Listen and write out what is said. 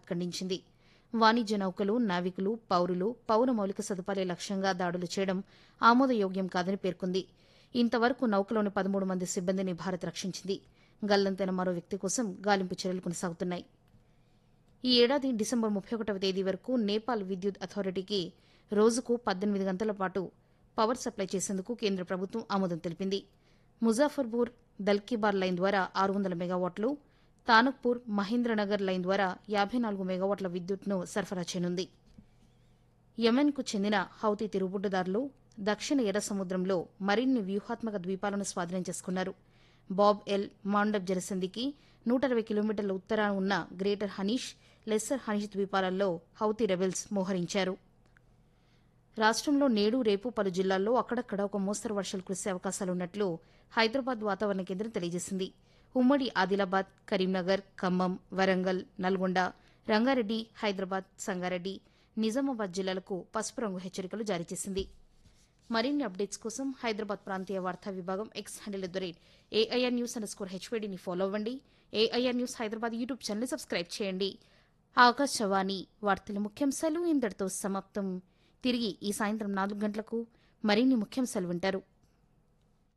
ఖండించింది వాణిజ్య నౌకలు నావికులు పౌరులు పౌర మౌలిక సదుపాయాల లక్ష్యంగా దాడులు చేయడం ఆమోదయోగ్యం కాదని పేర్కొంది ఇంతవరకు నౌకలోని పదమూడు మంది సిబ్బందిని భారత్ రక్షించింది గల్లంతైన మరో వ్యక్తి కోసం గాలింపు చర్యలు కొనసాగుతున్నాయి ఈ ఏడాది డిసెంబర్ ముప్పై ఒకటవ తేదీ వరకు నేపాల్ విద్యుత్ అథారిటీకి రోజుకు పద్దెనిమిది గంటల పాటు పవర్ సప్లై చేసేందుకు కేంద్ర ప్రభుత్వం ఆమోదం తెలిపింది ముజాఫర్పూర్ దల్కీబార్ లైన్ ద్వారా ఆరు వందల మెగావాట్లు తానక్పూర్ మహేంద్రనగర్ లైన్ ద్వారా యాభై నాలుగు మెగావాట్ల విద్యుత్ను సరఫరా చేయనుంది యెమెన్కు చెందిన హౌతీ తిరుగుబుడ్డుదారులు దక్షిణ ఎర్ర సముద్రంలో మరిన్ని వ్యూహాత్మక ద్వీపాలను స్వాధీనం చేసుకున్నారు బాబ్ ఎల్ మాండబ్ జలసంధికి నూట అరవై కిలోమీటర్ల ఉత్తరాన ఉన్న గ్రేటర్ హనీష్ లెస్సర్ హనీష్ ద్వీపాలలో హౌతీ రెబెల్స్ మోహరించారు రాష్ట్రంలో నేడు రేపు పలు జిల్లాల్లో అక్కడక్కడ ఒక మోస్తరు వర్షాలు కురిసే అవకాశాలున్నట్లు హైదరాబాద్ వాతావరణ కేంద్రం తెలియజేసింది ఉమ్మడి ఆదిలాబాద్ కరీంనగర్ ఖమ్మం వరంగల్ నల్గొండ రంగారెడ్డి హైదరాబాద్ సంగారెడ్డి నిజామాబాద్ జిల్లాలకు పసుపు రంగు హెచ్చరికలు జారీ చేసింది మరిన్ని అప్డేట్స్ కోసం హైదరాబాద్ ప్రాంతీయ వార్తా విభాగం X handle at the rate AIR news underscore స్కోర్ హెచ్వేడిని ఫాలో అవ్వండి AIR news Hyderabad YouTube channel subscribe చేయండి ఆకాశవాణి వార్తల ముఖ్యాంశాలు ఇంతటితో సమాప్తం తిరిగి ఈ సాయంత్రం నాలుగు గంటలకు మరిన్ని ముఖ్యాంశాలు వింటారు